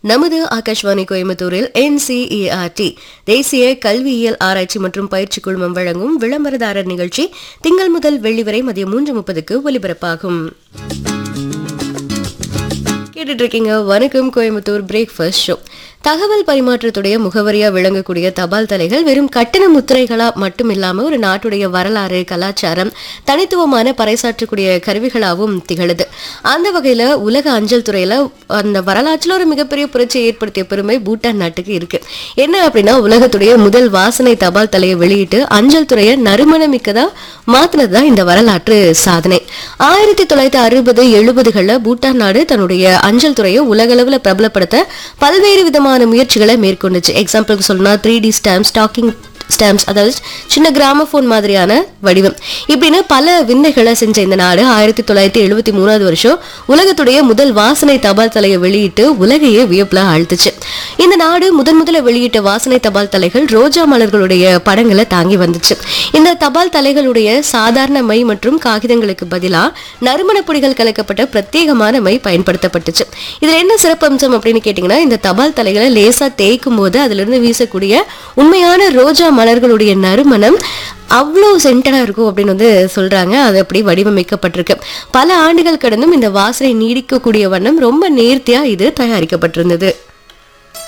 நமது ஆகாஷ்வாணி கோயம்புத்தூரில் என்சிஇஆர்டி தேசிய கல்வியியல் ஆராய்ச்சி மற்றும் பயிற்சி குழுமம் வழங்கும் விளம்பரதாரர் நிகழ்ச்சி திங்கள் முதல் வெள்ளி வரை மதியம் மூன்று முப்பதுக்கு ஒலிபரப்பாகும் கேட்டுட்டு இருக்கீங்க வணக்கம் கோயம்புத்தூர் பிரேக்ஃபாஸ்ட் ஷோ தகவல் பரிமாற்றத்துடைய முகவரியா விளங்கக்கூடிய தபால் தலைகள் வெறும் கட்டண முத்திரைகளா மட்டும் இல்லாம ஒரு நாட்டுடைய வரலாறு கலாச்சாரம் தனித்துவமான பறைசாற்றக்கூடிய கருவிகளாகவும் திகழுது அந்த வகையில உலக அஞ்சல் துறையில அந்த வரலாற்றுல ஒரு மிகப்பெரிய புரட்சியை ஏற்படுத்திய பெருமை பூட்டான் நாட்டுக்கு இருக்கு என்ன அப்படின்னா உலகத்துடைய முதல் வாசனை தபால் தலையை வெளியிட்டு அஞ்சல் துறையை நறுமணமிக்கதா மாத்தினதுதான் இந்த வரலாற்று சாதனை ஆயிரத்தி தொள்ளாயிரத்தி அறுபது எழுபதுகள்ல பூட்டான் நாடு தன்னுடைய அஞ்சல் துறையை உலகளவுல பிரபலப்படுத்த பல்வேறு விதமான முயற்சிகளை மேற்கொண்டுச்சு எக்ஸாம்பிளுக்கு சொல்லணும்னா three D stamp stacking stamps அதாவது சின்ன கிராமபோன் மாதிரியான வடிவம் இப்படின்னு பல விந்தைகளை செஞ்ச இந்த நாடு ஆயிரத்தி தொள்ளாயிரத்தி எழுபத்தி மூணாவது வருஷம் உலகத்துடைய முதல் வாசனை தபால் தலையை வெளியிட்டு உலகையே வியப்புல ஆழ்த்துச்சு இந்த நாடு முதன் முதல்ல வெளியிட்ட வாசனை தபால் தலைகள் ரோஜா மலர்களுடைய படங்களை தாங்கி வந்துச்சு இந்த தபால் தலைகளுடைய சாதாரண மை மற்றும் காகிதங்களுக்கு பதிலா நறுமணப் பொடிகள் கலக்கப்பட்ட பிரத்யேகமான மை பயன்படுத்தப்பட்டுச்சு இதுல என்ன சிறப்பம்சம் அப்படின்னு கேட்டீங்கன்னா இந்த தபால் தலைகளை லேசா தேய்க்கும் போது அதுல இருந்து வீசக்கூடிய உண்மையான ரோஜா மலர்களுடைய நறுமணம் அவ்வளோ சென்டடா இருக்கும் அப்படின்னு வந்து சொல்றாங்க அது அப்படி வடிவமைக்கப்பட்டிருக்கு பல ஆண்டுகள் கடந்தும் இந்த வாசனை நீடிக்கக்கூடிய வண்ணம் ரொம்ப நேர்த்தியா இது தயாரிக்கப்பட்டிருந்தது